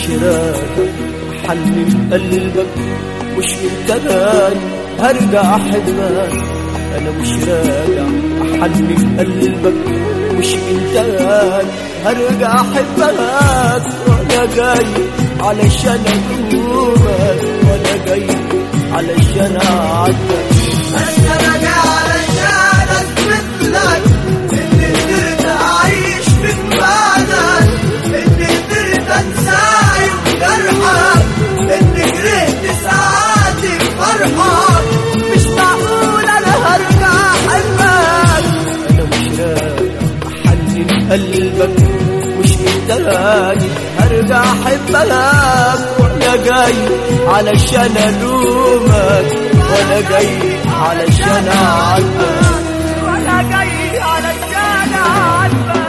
راجع حنن قلبك مش من تاني هرجع احبك انا مش راجع احنن قلبك مش من تاني هرجع احبك وانا جاي علشان ادومك وانا جاي علشان اعدك بس انا جاي علشان اثبت لك اني قدرت اعيش من بعدك اني قدرت انسى يوم جرحك اني كرهت ساعاتي بفرحك مش معقول انا هرجع احبك انا مش راجع احنن قلبك مش من تاني هرجع احبك وانا جاي علشان الومك وانا جاي علشان اعدك وانا جاي علشان اعاتبك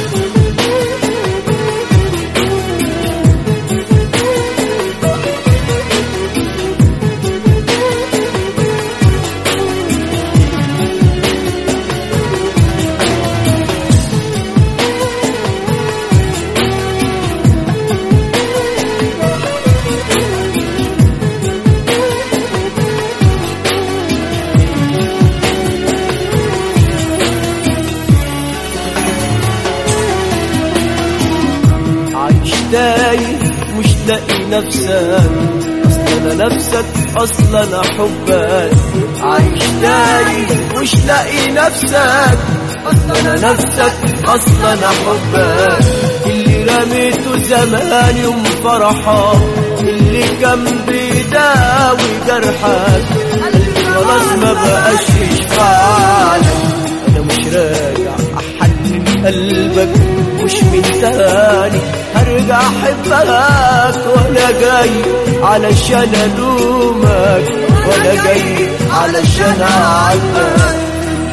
عايش تايه مش لاقي نفسك اصلا انا نفسك اصلا انا حبك عايش تايه مش لاقي نفسك اصلا انا نفسك اصلا انا حبك اللي رميته زمان يوم فرحك اللي كان بيداوي جرحك قلبي خلاص ما بقاش يشفعلك انا مش راجع احنن قلبك مش من تاني هرجع احبك وانا جاي علشان الومك وانا جاي علشان اعدك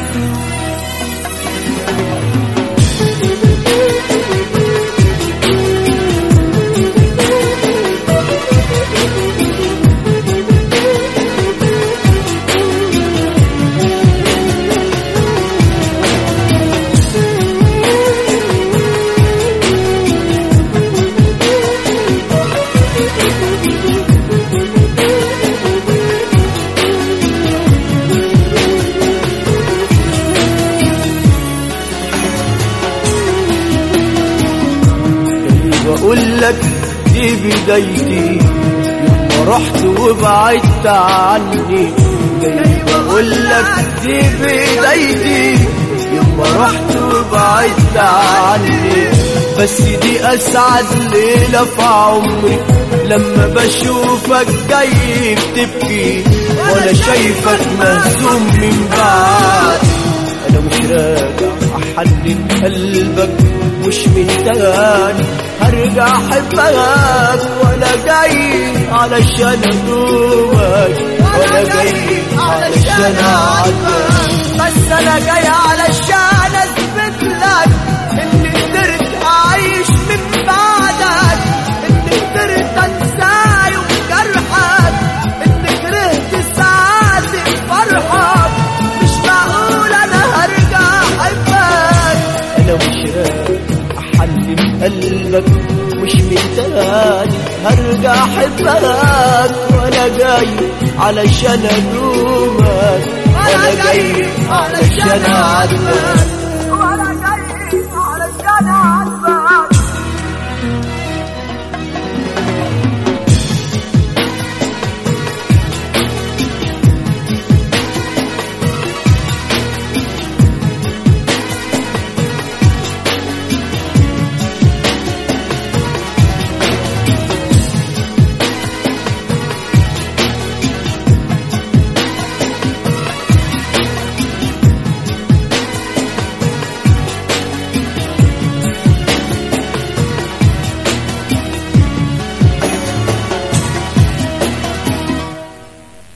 بقول لك دي بدايتي يوم ما رحت وبعدت عني جاي بقول لك دي بدايتي يوم ما رحت وبعدت عني بس دي اسعد ليله في عمري لما بشوفك جاي بتبكي وانا شايفك مهزوم من بعد انا مش راجع احنن قلبك مش من تاني هرجع احبك وانا جاي علشان ادومك وانا جاي علشان اعدك بس انا جاي علشان اثبت لك اني قدرت اعيش من بعدك اني قدرت انسى يوم جرحك اني كرهت ساعاتي بفرحك مش معقول انا هرجع احبك انا مش راجع احنن قلبك مش من تاني هرجع احبك وانا جاي علشان ادومك وانا جاي علشان اعدك